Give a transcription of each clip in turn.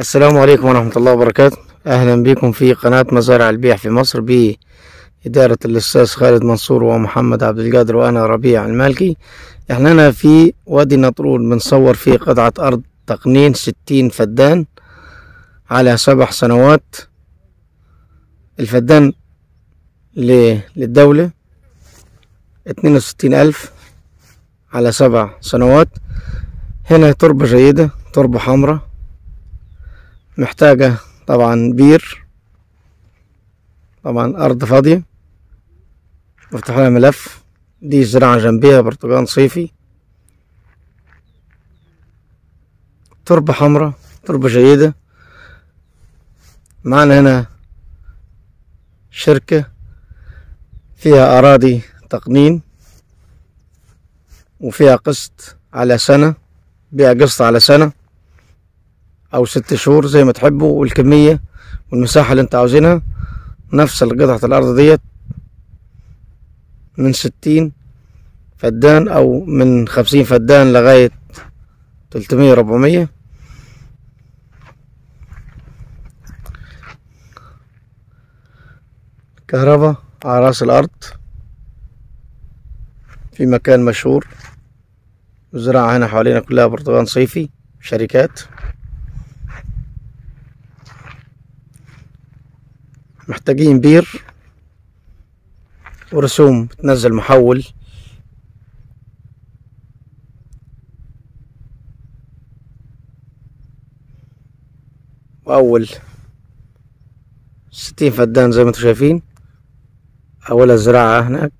السلام عليكم ورحمة الله وبركاته أهلا بكم في قناة مزارع البيع في مصر بإدارة الأستاذ خالد منصور ومحمد عبد القادر وأنا ربيع المالكي إحنا هنا في وادي نطرون بنصور في قطعة أرض تقنين ستين فدان على سبع سنوات الفدان ل- للدولة اتنين وستين ألف على سبع سنوات هنا تربة جيدة تربة حمراء محتاجة طبعا بير طبعا أرض فاضية بفتح لها ملف دي زراعة جنبيها برتقال صيفي تربة حمراء تربة جيدة معنا هنا شركة فيها أراضي تقنين وفيها قسط على سنة بيع قسط على سنة أو ست شهور زي ما تحبوا والكمية والمساحة اللي انت عاوزينها نفس قطعة الأرض ديت من ستين فدان أو من خمسين فدان لغاية تلتمية ربعمية كهرباء على راس الأرض في مكان مشهور الزراعة هنا حوالينا كلها برتقال صيفي شركات محتاجين بير ورسوم بتنزل محول وأول ستين فدان زي ما انتم شايفين أولها الزراعة هناك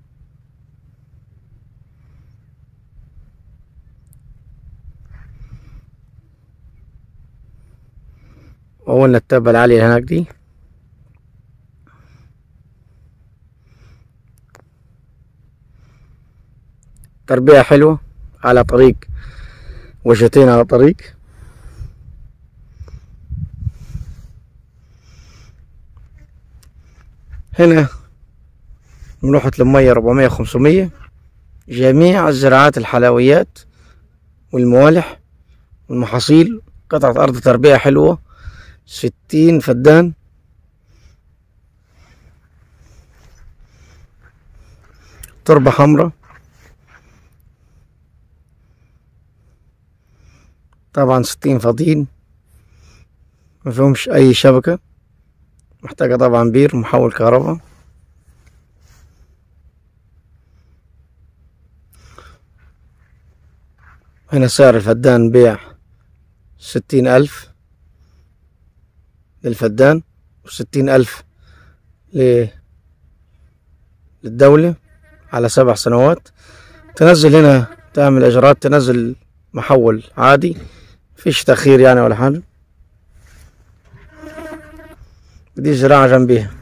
وأولنا التبة العالية هناك دي تربية حلوة على طريق وجهتين على طريق هنا ملوحة المية ربعمية خمسمية جميع الزراعات الحلويات والموالح والمحاصيل قطعة أرض تربية حلوة ستين فدان تربة حمراء طبعا ستين فاضيين ما فيهمش أي شبكة محتاجة طبعا بير محول كهرباء هنا سعر الفدان بيع ستين ألف للفدان وستين ألف ل- للدولة على سبع سنوات تنزل هنا تعمل إجراءات تنزل محول عادي مفيش تأخير يعني ولا حاجة دي زراعة جنبيها